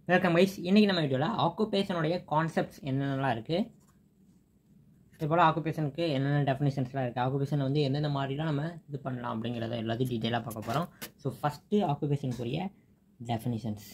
welcome guys இன்றைக்கி நம்ம வீடியோவில் ஆக்குபேஷனுடைய கான்செப்ட்ஸ் என்னென்னலாம் இருக்குது இது போல் ஆக்குபேஷனுக்கு என்னென்ன டெஃபினேஷன்ஸ்லாம் இருக்குது ஆக்குபேஷன் வந்து எந்தெந்த மாதிரிலாம் நம்ம இது பண்ணலாம் அப்படிங்கிறத எல்லாத்தையும் டீட்டெயிலாக பார்க்க போகிறோம் ஸோ ஃபஸ்ட்டு ஆக்குபேஷனுக்குரிய டெஃபினிஷன்ஸ்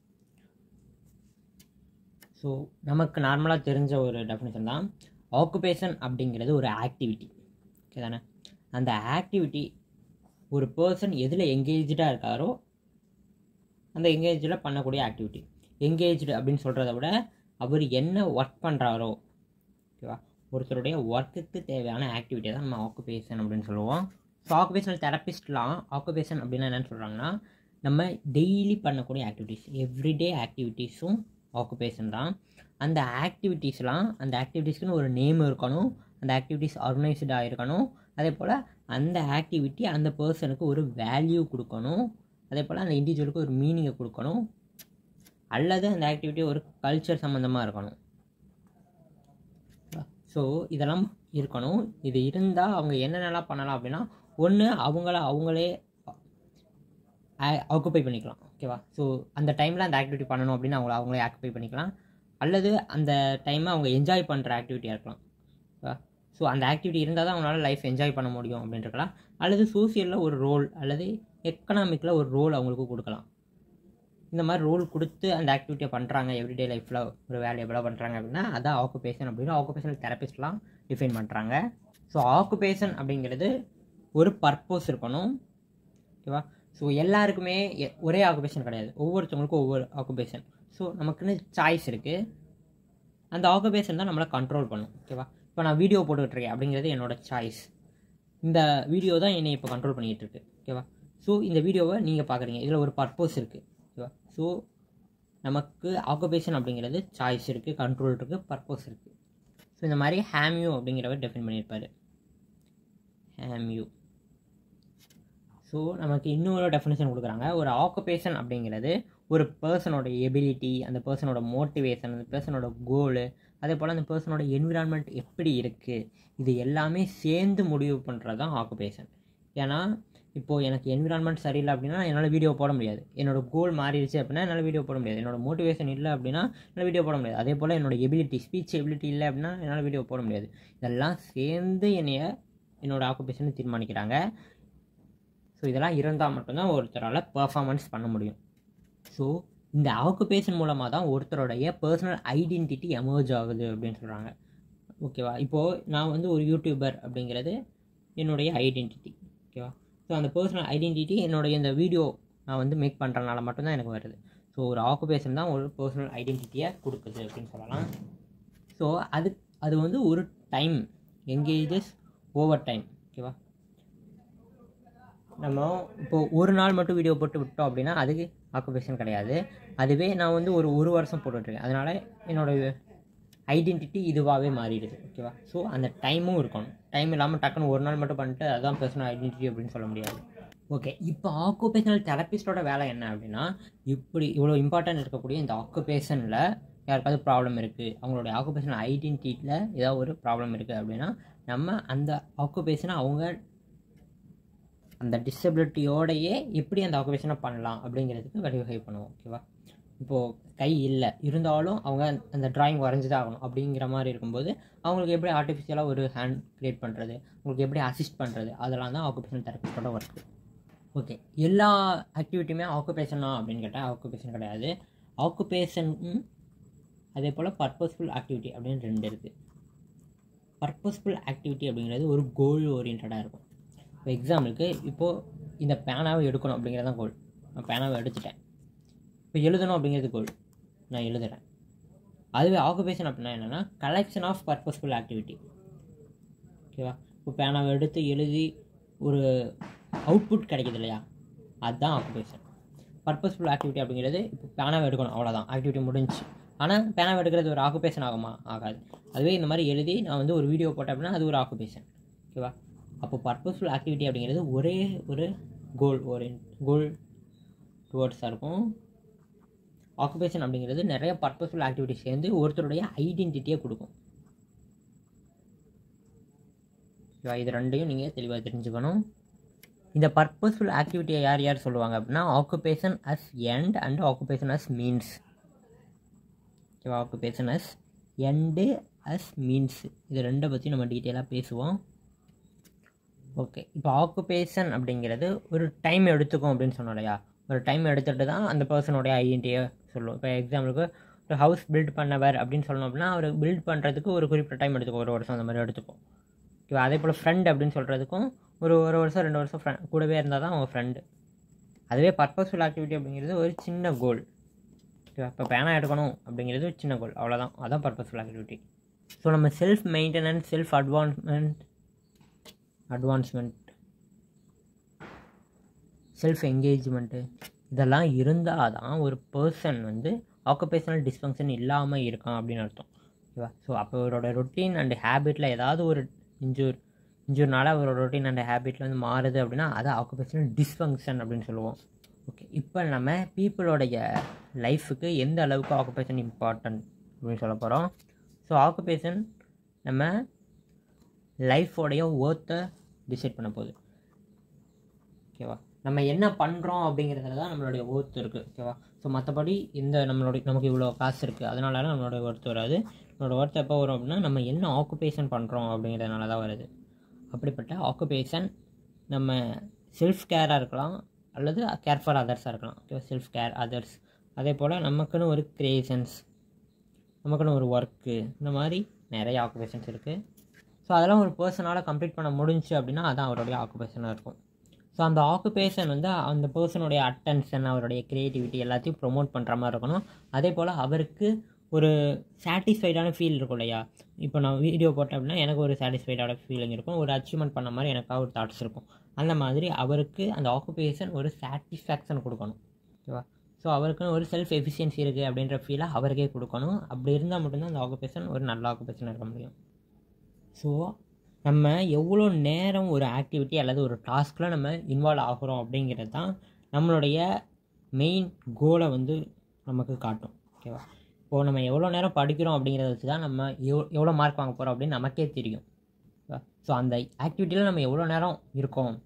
ஸோ நமக்கு நார்மலாக தெரிஞ்ச ஒரு டெஃபினேஷன் தான் ஆக்குபேஷன் அப்படிங்கிறது ஒரு ஆக்டிவிட்டி ஓகே தானே அந்த ஆக்டிவிட்டி ஒரு பர்சன் எதில் எங்கேஜாக இருக்காரோ அந்த எங்கேஜில் பண்ணக்கூடிய ஆக்டிவிட்டி எங்கேஜ்டு அப்படின்னு சொல்கிறத விட அவர் என்ன ஒர்க் பண்ணுறாரோ ஓகேவா ஒருத்தருடைய ஒர்க்குக்கு தேவையான ஆக்டிவிட்டி தான் நம்ம ஆக்குபேஷன் அப்படின்னு சொல்லுவோம் ஸோ ஆக்குபேஷனல் தெரப்பிஸ்ட்லாம் ஆக்குபேஷன் அப்படின்னா என்னென்னு சொல்கிறாங்கன்னா நம்ம டெய்லி பண்ணக்கூடிய ஆக்டிவிட்டீஸ் எவ்ரிடே ஆக்டிவிட்டீஸும் ஆக்குபேஷன் தான் அந்த ஆக்டிவிட்டீஸ்லாம் அந்த ஆக்டிவிட்டீஸ்க்குன்னு ஒரு நேம் இருக்கணும் அந்த ஆக்டிவிட்டீஸ் ஆர்கனைஸ்டாக இருக்கணும் அதே போல் அந்த ஆக்டிவிட்டி அந்த பர்சனுக்கு ஒரு வேல்யூ கொடுக்கணும் அதே போல் அந்த இண்டிவிஜுவலுக்கு ஒரு மீனிங்கை கொடுக்கணும் அல்லது அந்த ஆக்டிவிட்டி ஒரு கல்ச்சர் சம்மந்தமாக இருக்கணும் ஸோ இதெல்லாம் இருக்கணும் இது இருந்தால் அவங்க என்னென்னலாம் பண்ணலாம் அப்படின்னா ஒன்று அவங்கள அவங்களே ஆக்குப்பை பண்ணிக்கலாம் ஓகேவா ஸோ அந்த டைமில் அந்த ஆக்டிவிட்டி பண்ணணும் அப்படின்னு அவங்கள அவங்களே ஆக்குப்பை பண்ணிக்கலாம் அல்லது அந்த டைமை அவங்க என்ஜாய் பண்ணுற ஆக்டிவிட்டியாக இருக்கலாம் ஓகேவா ஸோ அந்த ஆக்டிவிட்டி இருந்தால் தான் அவங்களால லைஃப் என்ஜாய் பண்ண முடியும் அப்படின்னு இருக்கலாம் அல்லது சோசியலில் ஒரு ரோல் அல்லது எக்கனாமிக்கில் ஒரு ரோல் அவங்களுக்கு கொடுக்கலாம் இந்த மாதிரி ரோல் கொடுத்து அந்த ஆக்டிவிட்டியை பண்ணுறாங்க எவ்ரிடே லைஃப்பில் ஒரு வேல்யூபிளாக பண்ணுறாங்க அப்படின்னா அதான் ஆக்குபேஷன் அப்படின்னு ஆக்குபேஷனல் தெரப்பிஸ்ட்லாம் டிஃபைன் பண்ணுறாங்க ஸோ ஆக்குபேஷன் அப்படிங்கிறது ஒரு பர்பஸ் இருக்கணும் ஓகேவா ஸோ எல்லாருக்குமே ஒரே ஆக்குபேஷன் கிடையாது ஒவ்வொருத்தவங்களுக்கும் ஒவ்வொரு ஆக்குபேஷன் ஸோ நமக்குன்னு சாய்ஸ் இருக்குது அந்த ஆக்குபேஷன் தான் நம்மளை கண்ட்ரோல் பண்ணும் ஓகேவா இப்போ நான் வீடியோ போட்டுக்கிட்டுருக்கேன் அப்படிங்கிறது என்னோடய சாய்ஸ் இந்த வீடியோ தான் என்னை இப்போ கண்ட்ரோல் பண்ணிகிட்டு இருக்கு ஓகேவா ஸோ இந்த வீடியோவை நீங்கள் பார்க்குறீங்க இதில் ஒரு பர்பஸ் இருக்குது ஓகேவா ஸோ நமக்கு ஆக்குபேஷன் அப்படிங்கிறது சாய்ஸ் இருக்குது கண்ட்ரோல் இருக்குது பர்பஸ் இருக்குது ஸோ இந்த மாதிரி ஹேம்யூ அப்படிங்கிறவர் டெஃபின் பண்ணியிருப்பார் ஹேம்யூ ஸோ நமக்கு இன்னொரு டெஃபினேஷன் கொடுக்குறாங்க ஒரு ஆக்குபேஷன் அப்படிங்கிறது ஒரு பர்சனோட எபிலிட்டி அந்த பர்சனோட மோட்டிவேஷன் அந்த பர்சனோட கோலு அதே போல் அந்த பர்சனோட என்விரான்மெண்ட் எப்படி இருக்குது இது எல்லாமே சேர்ந்து முடிவு பண்ணுறது தான் ஆக்குபேஷன் ஏன்னா இப்போது எனக்கு என்விரான்மெண்ட் சரியில்லை அப்படின்னா என்னால் வீடியோ போட முடியாது என்னோட கோல் மாறிடுச்சு அப்படின்னா என்னால் வீடியோ போட முடியாது என்னோட மோட்டிவேஷன் இல்லை அப்படின்னா என்னால் வீடியோ போட முடியாது அதே போல் என்னோட எபிலிட்டி ஸ்பீச் எபிலிட்டி இல்லை அப்படின்னா என்னால் வீடியோ போட முடியாது இதெல்லாம் சேர்ந்து என்னைய என்னோடய ஆக்குபேஷனை தீர்மானிக்கிறாங்க ஸோ இதெல்லாம் இருந்தால் மட்டும்தான் ஒருத்தரால் பர்ஃபார்மன்ஸ் பண்ண முடியும் ஸோ இந்த ஆக்குபேஷன் மூலமாக தான் ஒருத்தருடைய பர்சனல் ஐடென்டிட்டி எமர்ஜ் ஆகுது அப்படின்னு சொல்கிறாங்க ஓகேவா இப்போது நான் வந்து ஒரு யூடியூபர் அப்படிங்கிறது என்னுடைய ஐடென்டிட்டி ஓகேவா ஸோ அந்த பர்சனல் ஐடென்டிட்டி என்னுடைய இந்த வீடியோ நான் வந்து மேக் பண்ணுறதுனால மட்டும்தான் எனக்கு வருது ஸோ ஒரு ஆக்குபேஷன் தான் ஒரு பர்சனல் ஐடென்டிட்டியை கொடுக்குது அப்படின்னு சொல்லலாம் ஸோ அது அது வந்து ஒரு டைம் எங்கேஜஸ் ஓவர் டைம் ஓகேவா நம்ம இப்போது ஒரு நாள் மட்டும் வீடியோ போட்டு விட்டோம் அப்படின்னா அதுக்கு ஆக்குபேஷன் கிடையாது அதுவே நான் வந்து ஒரு ஒரு வருஷம் போட்டுட்ருக்கேன் அதனால் என்னோடய ஐடென்டிட்டி இதுவாகவே மாறிடுது ஓகேவா ஸோ அந்த டைமும் இருக்கணும் டைம் இல்லாமல் டக்குன்னு ஒரு நாள் மட்டும் பண்ணிட்டு அதுதான் பர்சனல் ஐடென்டிட்டி அப்படின்னு சொல்ல முடியாது ஓகே இப்போ ஆக்குபேஷனல் தெரப்பிஸ்டோட வேலை என்ன அப்படின்னா இப்படி இவ்வளோ இம்பார்ட்டன்ட் இருக்கக்கூடிய இந்த ஆக்குபேஷனில் யாருக்காவது ப்ராப்ளம் இருக்குது அவங்களுடைய ஆக்குபேஷனல் ஐடென்டிட்டியில் ஏதாவது ஒரு ப்ராப்ளம் இருக்குது அப்படின்னா நம்ம அந்த ஆக்குபேஷனை அவங்க அந்த டிசபிலிட்டியோடையே எப்படி அந்த ஆக்குபேஷனை பண்ணலாம் அப்படிங்கிறதுக்கு வழிவகை பண்ணுவோம் ஓகேவா இப்போது கை இல்லை இருந்தாலும் அவங்க அந்த ட்ராயிங் வரைஞ்சி தான் ஆகணும் அப்படிங்கிற மாதிரி இருக்கும்போது அவங்களுக்கு எப்படி ஆர்டிஃபிஷியலாக ஒரு ஹேண்ட் க்ரியேட் பண்ணுறது அவங்களுக்கு எப்படி அசிஸ்ட் பண்ணுறது அதெல்லாம் தான் ஆக்குபேஷன் தெரப்பிஸ்டோட ஒர்க்கு ஓகே எல்லா ஆக்டிவிட்டியுமே ஆக்குபேஷனா அப்படின்னு கேட்டால் ஆக்குபேஷன் கிடையாது ஆக்குபேஷன் அதே போல் பர்பஸ்ஃபுல் ஆக்டிவிட்டி அப்படின்னு ரெண்டு இருக்குது பர்பஸ்ஃபுல் ஆக்டிவிட்டி அப்படிங்கிறது ஒரு கோல் ஓரியன்டாக இருக்கும் இப்போ எக்ஸாம்பிளுக்கு இப்போது இந்த பேனாவை எடுக்கணும் அப்படிங்கிறது தான் கோல் நான் பேனாவை எடுத்துட்டேன் இப்போ எழுதணும் அப்படிங்கிறது கோல் நான் எழுதுகிறேன் அதுவே ஆக்குபேஷன் அப்படின்னா என்னென்னா கலெக்ஷன் ஆஃப் பர்பஸ்ஃபுல் ஆக்டிவிட்டி ஓகேவா இப்போ பேனாவை எடுத்து எழுதி ஒரு அவுட்புட் கிடைக்கிது இல்லையா அதுதான் ஆக்குபேஷன் பர்பஸ்ஃபுல் ஆக்டிவிட்டி அப்படிங்கிறது இப்போ பேனாவை எடுக்கணும் அவ்வளோதான் ஆக்டிவிட்டி முடிஞ்சு ஆனால் பேனாவை எடுக்கிறது ஒரு ஆக்குபேஷன் ஆகுமா ஆகாது அதுவே இந்த மாதிரி எழுதி நான் வந்து ஒரு வீடியோ போட்டேன் அப்படின்னா அது ஒரு ஆக்குபேஷன் ஓகேவா அப்போ பர்பஸ்ஃபுல் ஆக்டிவிட்டி அப்படிங்கிறது ஒரே ஒரு கோல் ஒரு கோல் டுவர்ட்ஸாக இருக்கும் ஆக்குபேஷன் அப்படிங்கிறது நிறைய பர்பஸ்ஃபுல் ஆக்டிவிட்டி சேர்ந்து ஒருத்தருடைய ஐடென்டிட்டியை கொடுக்கும் இது ரெண்டையும் நீங்கள் தெளிவாக தெரிஞ்சுக்கணும் இந்த பர்பஸ்ஃபுல் ஆக்டிவிட்டியை யார் யார் சொல்லுவாங்க அப்படின்னா occupation as end and occupation as means ஓகேவா occupation as end as means இது ரெண்டை பற்றி நம்ம டீட்டெயிலாக பேசுவோம் ஓகே இப்போ ஆக்குபேஷன் அப்படிங்கிறது ஒரு டைம் எடுத்துக்கும் அப்படின்னு சொன்னோம் இல்லையா ஒரு டைம் எடுத்துகிட்டு தான் அந்த பர்சனோடைய ஐடென்டிட்டியை சொல்லுவோம் இப்போ எக்ஸாம்பிளுக்கு ஒரு ஹவுஸ் பில்ட் பண்ணவர் அப்படின்னு சொல்லணும் அப்படின்னா அவர் பில்ட் பண்ணுறதுக்கு ஒரு குறிப்பிட்ட டைம் எடுத்துக்கும் ஒரு வருஷம் அந்த மாதிரி எடுத்துக்கும் ஓகேவா அதே போல் ஃப்ரெண்ட் அப்படின்னு சொல்கிறதுக்கும் ஒரு ஒரு வருஷம் ரெண்டு வருஷம் ஃப்ரெண்ட் கூடவே இருந்தால் தான் அவங்க ஃப்ரெண்டு அதுவே பர்பஸ்ஃபுல் ஆக்டிவிட்டி அப்படிங்கிறது ஒரு சின்ன கோல் ஓகேவா இப்போ பேனா எடுக்கணும் அப்படிங்கிறது ஒரு சின்ன கோல் அவ்வளோதான் அதான் பர்பஸ்ஃபுல் ஆக்டிவிட்டி ஸோ நம்ம self maintenance self advancement advancement self engagement இதெல்லாம் இருந்தால் தான் ஒரு பர்சன் வந்து ஆக்குபேஷனல் டிஸ்ஃபங்க்ஷன் இல்லாமல் இருக்கான் அப்படின்னு அர்த்தம் ஓகேவா ஸோ அப்போ அவரோட ரொட்டீன் அண்ட் ஹேபிட்டில் ஏதாவது ஒரு இன்ஜூர் இன்ஜூர்னால அவரோட ரொட்டீன் அண்ட் ஹேபிட்டில் வந்து மாறுது அப்படின்னா அதை ஆக்குபேஷனல் டிஸ்ஃபங்க்ஷன் அப்படின்னு சொல்லுவோம் ஓகே இப்போ நம்ம பீப்புளோடைய லைஃபுக்கு எந்த அளவுக்கு ஆக்குபேஷன் இம்பார்ட்டன்ட் அப்படின்னு சொல்ல போகிறோம் ஸோ ஆக்குபேஷன் நம்ம லைஃபோடைய ஒர்த்தை டிசைட் பண்ண போகுது ஓகேவா நம்ம என்ன பண்ணுறோம் அப்படிங்கிறதுல தான் நம்மளுடைய ஒர்த் இருக்குது ஓகேவா ஸோ மற்றபடி இந்த நம்மளுடைய நமக்கு இவ்வளோ காசு இருக்குது அதனால நம்மளோட ஒர்த் வராது நம்மளோட ஒர்த் எப்போ வரும் அப்படின்னா நம்ம என்ன ஆக்குபேஷன் பண்ணுறோம் அப்படிங்கிறதுனால தான் வருது அப்படிப்பட்ட ஆக்குபேஷன் நம்ம செல்ஃப் கேராக இருக்கலாம் அல்லது கேர் ஃபார் அதர்ஸாக இருக்கலாம் ஓகேவா செல்ஃப் கேர் அதர்ஸ் அதே போல் நமக்குன்னு ஒரு க்ரியேஷன்ஸ் நமக்குன்னு ஒரு ஒர்க்கு இந்த மாதிரி நிறைய ஆக்குபேஷன்ஸ் இருக்குது ஸோ அதெல்லாம் ஒரு பர்சனால் கம்ப்ளீட் பண்ண முடிஞ்சு அப்படின்னா அதான் அவருடைய ஆக்குபேஷனாக இருக்கும் ஸோ அந்த ஆக்குபேஷன் வந்து அந்த பர்சனுடைய அட்டென்ஷன் அவருடைய க்ரியேட்டிவிட்டி எல்லாத்தையும் ப்ரொமோட் பண்ணுற மாதிரி இருக்கணும் அதே போல் அவருக்கு ஒரு சாட்டிஸ்ஃபைடான ஃபீல் இருக்கும் இல்லையா இப்போ நான் வீடியோ போட்டேன் அப்படின்னா எனக்கு ஒரு சாட்டிஸ்ஃபைடான ஃபீலிங் இருக்கும் ஒரு அச்சீவ்மெண்ட் பண்ண மாதிரி எனக்காக ஒரு தாட்ஸ் இருக்கும் அந்த மாதிரி அவருக்கு அந்த ஆக்குபேஷன் ஒரு சாட்டிஸ்ஃபேக்ஷன் கொடுக்கணும் ஓகேவா ஸோ அவருக்குன்னு ஒரு செல்ஃப் எஃபிஷியன்சி இருக்குது அப்படின்ற ஃபீலை அவருக்கே கொடுக்கணும் அப்படி இருந்தால் மட்டும்தான் அந்த ஆக்குபேஷன் ஒரு நல்ல ஆக்குபேஷன் இருக்க முடியும் ஸோ நம்ம எவ்வளோ நேரம் ஒரு ஆக்டிவிட்டி அல்லது ஒரு டாஸ்கில் நம்ம இன்வால்வ் ஆகிறோம் அப்படிங்கிறது தான் நம்மளுடைய மெயின் கோலை வந்து நமக்கு காட்டும் ஓகேவா இப்போது நம்ம எவ்வளோ நேரம் படிக்கிறோம் அப்படிங்கிறத வச்சு தான் நம்ம எவ் எவ்வளோ மார்க் வாங்க போகிறோம் அப்படின்னு நமக்கே தெரியும் ஸோ அந்த ஆக்டிவிட்டியில் நம்ம எவ்வளோ நேரம் இருக்கோம்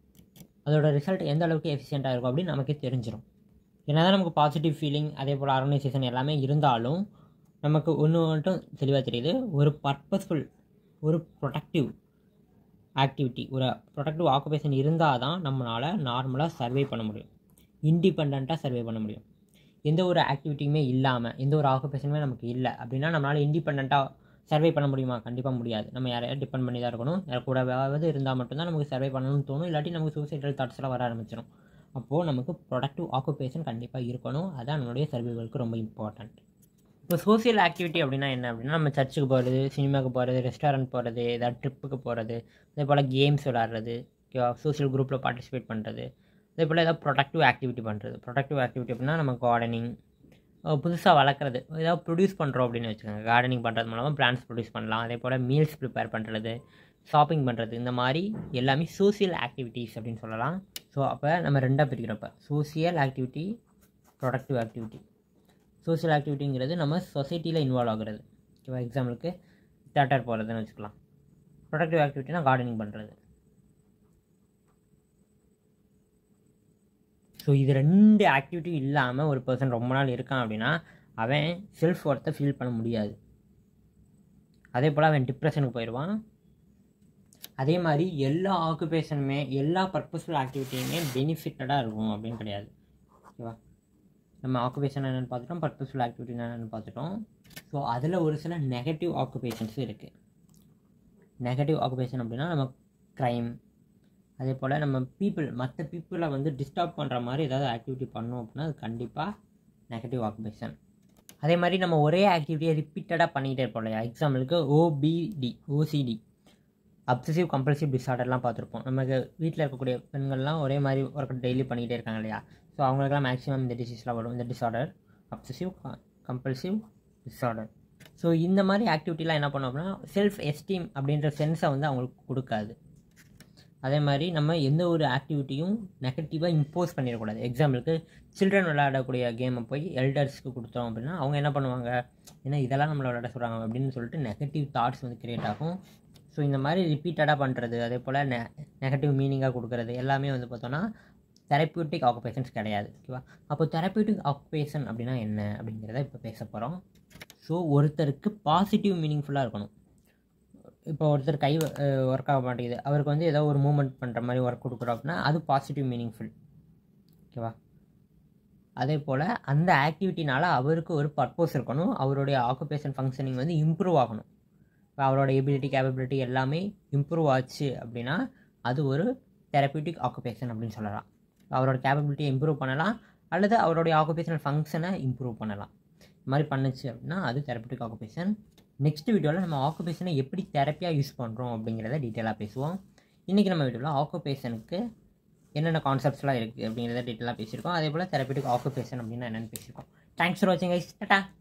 அதோட ரிசல்ட் எந்த அளவுக்கு எஃபிஷியண்ட்டாக இருக்கும் அப்படின்னு நமக்கே தெரிஞ்சிடும் என்ன தான் நமக்கு பாசிட்டிவ் ஃபீலிங் அதே போல் ஆர்கனைசேஷன் எல்லாமே இருந்தாலும் நமக்கு ஒன்று மட்டும் தெளிவாக தெரியுது ஒரு பர்பஸ்ஃபுல் ஒரு ப்ரொடக்டிவ் ஆக்டிவிட்டி ஒரு ப்ரொடக்டிவ் ஆக்குபேஷன் இருந்தால் தான் நம்மளால் நார்மலாக சர்வே பண்ண முடியும் இண்டிபெண்ட்டாக சர்வே பண்ண முடியும் எந்த ஒரு ஆக்டிவிட்டியுமே இல்லாமல் எந்த ஒரு ஆக்குபேஷனுமே நமக்கு இல்லை அப்படின்னா நம்மளால் இண்டிபெண்ட்டாக சர்வே பண்ண முடியுமா கண்டிப்பாக முடியாது நம்ம யாரையாவது டிபெண்ட் பண்ணி தான் இருக்கணும் யார் கூடவாவது இருந்தால் மட்டும்தான் நமக்கு சர்வே பண்ணணும்னு தோணும் இல்லாட்டி நமக்கு சூசைடல் தாட்ஸ்லாம் வர ஆரம்பிச்சிடும் அப்போது நமக்கு ப்ரொடக்டிவ் ஆக்குபேஷன் கண்டிப்பாக இருக்கணும் அதான் நம்மளுடைய சர்வைவலுக்கு ரொம்ப இம்பார்ட்டண்ட் இப்போ சோசியல் ஆக்டிவிட்டி அப்படின்னா என்ன அப்படின்னா நம்ம சர்ச்சுக்கு போகிறது சினிமாவுக்கு போகிறது ரெஸ்டாரண்ட் போகிறது ஏதாவது ட்ரிப்புக்கு போகிறது அதே போல் கேம்ஸ் விளாட்றது ஓகேவா சோசியல் குரூப்பில் பார்ட்டிசிபேட் பண்ணுறது அதே போல் ஏதாவது ப்ரொடக்டிவ் ஆக்டிவிட்டி பண்ணுறது ப்ரொடக்டிவ் ஆக்டிவிட்டி அப்படின்னா நம்ம கார்டனிங் புதுசாக வளர்க்குறது ஏதாவது ப்ரொடியூஸ் பண்ணுறோம் அப்படின்னு வச்சுக்கோங்க கார்டனிங் பண்ணுறது மூலமாக பிளான்ஸ் ப்ரொடியூஸ் பண்ணலாம் அதே போல் மீல்ஸ் ப்ரிப்பேர் பண்ணுறது ஷாப்பிங் பண்ணுறது இந்த மாதிரி எல்லாமே சோசியல் ஆக்டிவிட்டீஸ் அப்படின்னு சொல்லலாம் ஸோ அப்போ நம்ம ரெண்டாக பிரிக்கிறோம் இப்போ social activity productive activity social ஆக்டிவிட்டிங்கிறது நம்ம சொசைட்டியில் இன்வால்வ் ஆகுறது ஓகேவா எக்ஸாம்பிளுக்கு தேட்டர் போகிறதுன்னு வச்சுக்கலாம் ப்ரொடக்டிவ் ஆக்டிவிட்டினா கார்டனிங் பண்ணுறது ஸோ இது ரெண்டு ஆக்டிவிட்டி இல்லாமல் ஒரு பர்சன் ரொம்ப நாள் இருக்கான் அப்படின்னா அவன் செல்ஃப் ஒர்த்தை ஃபீல் பண்ண முடியாது அதே போல் அவன் டிப்ரெஷனுக்கு போயிடுவான் அதே மாதிரி எல்லா ஆக்குபேஷனுமே எல்லா பர்பஸ்ஃபுல் ஆக்டிவிட்டியுமே பெனிஃபிட்டடாக இருக்கும் அப்படின்னு கிடையாது ஓகேவா நம்ம ஆக்குபேஷன் என்னென்னு பார்த்துட்டோம் பர்பஸ்ஃபுல் ஆக்டிவிட்டி என்னென்னு பார்த்துட்டோம் ஸோ அதில் ஒரு சில நெகட்டிவ் ஆக்குபேஷன்ஸும் இருக்குது நெகட்டிவ் ஆக்குபேஷன் அப்படின்னா நம்ம க்ரைம் அதே போல் நம்ம பீப்புள் மற்ற பீப்புளை வந்து டிஸ்டர்ப் பண்ணுற மாதிரி ஏதாவது ஆக்டிவிட்டி பண்ணோம் அப்படின்னா அது கண்டிப்பாக நெகட்டிவ் ஆக்குபேஷன் அதே மாதிரி நம்ம ஒரே ஆக்டிவிட்டியை ரிப்பீட்டடாக பண்ணிகிட்டே இருப்போம் இல்லையா எக்ஸாம்பிளுக்கு ஓபிடி ஓசிடி அப்சசிவ் கம்பல்சிவ் டிஸார்டர்லாம் பார்த்துருப்போம் நமக்கு வீட்டில் இருக்கக்கூடிய பெண்கள்லாம் ஒரே மாதிரி ஒர்க் டெய்லி பண்ணிகிட்டே இருக்காங்க இல்லையா ஸோ அவங்களுக்குலாம் மேக்ஸிமம் இந்த டிசீஸ்லாம் வரும் இந்த disorder obsessive compulsive disorder so இந்த மாதிரி ஆக்டிவிட்டிலாம் என்ன பண்ணோம் அப்படின்னா செல்ஃப் எஸ்டீம் அப்படின்ற சென்ஸை வந்து அவங்களுக்கு கொடுக்காது அதே மாதிரி நம்ம எந்த ஒரு ஆக்டிவிட்டியும் நெகட்டிவாக இம்போஸ் பண்ணிடக்கூடாது எக்ஸாம்பிளுக்கு சில்ட்ரன் விளையாடக்கூடிய கேமை போய் எல்டர்ஸ்க்கு கொடுத்தோம் அப்படின்னா அவங்க என்ன பண்ணுவாங்க ஏன்னா இதெல்லாம் நம்மளை விளையாட சொல்கிறாங்க அப்படின்னு சொல்லிட்டு நெகட்டிவ் தாட்ஸ் வந்து க்ரியேட் ஆகும் ஸோ இந்த மாதிரி ரிப்பீட்டடாக பண்ணுறது அதே போல் நெ நெகட்டிவ் மீனிங்காக கொடுக்குறது எல்லாமே வந்து பார்த்தோன்னா தெரப்பியூட்டிக் ஆக்குபேஷன்ஸ் கிடையாது ஓகேவா அப்போ தெரப்பியூட்டிக் ஆக்குபேஷன் அப்படின்னா என்ன அப்படிங்கிறத இப்போ பேச போகிறோம் ஸோ ஒருத்தருக்கு பாசிட்டிவ் மீனிங்ஃபுல்லாக இருக்கணும் இப்போ ஒருத்தர் கை ஒர்க் ஆக மாட்டேங்குது அவருக்கு வந்து ஏதோ ஒரு மூமெண்ட் பண்ணுற மாதிரி ஒர்க் கொடுக்குறோம் அப்படின்னா அது பாசிட்டிவ் மீனிங்ஃபுல் ஓகேவா அதே போல் அந்த ஆக்டிவிட்டினால அவருக்கு ஒரு பர்பஸ் இருக்கணும் அவருடைய ஆக்குபேஷன் ஃபங்க்ஷனிங் வந்து இம்ப்ரூவ் ஆகணும் இப்போ அவரோட எபிலிட்டி கேப்பபிலிட்டி எல்லாமே இம்ப்ரூவ் ஆச்சு அப்படின்னா அது ஒரு தெரப்பியூட்டிக் ஆக்குபேஷன் அப்படின்னு சொல்லலாம் அவரோட கேப்பபிலிட்டியை இம்ப்ரூவ் பண்ணலாம் அல்லது அவருடைய ஆக்குபேஷனல் ஃபங்க்ஷனை இம்ப்ரூவ் பண்ணலாம் இது மாதிரி பண்ணுச்சு அப்படின்னா அது தெரப்பியூட்டிக் ஆக்குபேஷன் நெக்ஸ்ட் வீடியோவில் நம்ம ஆக்குபேஷனை எப்படி தெரப்பியாக யூஸ் பண்ணுறோம் அப்படிங்கிறத டீட்டெயிலாக பேசுவோம் இன்றைக்கி நம்ம வீடியோவில் ஆக்குபேஷனுக்கு என்னென்ன கான்செப்ட்ஸ்லாம் இருக்குது அப்படிங்கிறத டீட்டெயிலாக பேசியிருக்கோம் அதே போல் தெரப்பியூட்டிக் ஆக்குபேஷன் அப்படின்னா என்னென்னு பேசியிருக்கோம் தேங்க்ஸ் ஃபார் வாட்சிங் கைஸ் டாட்டா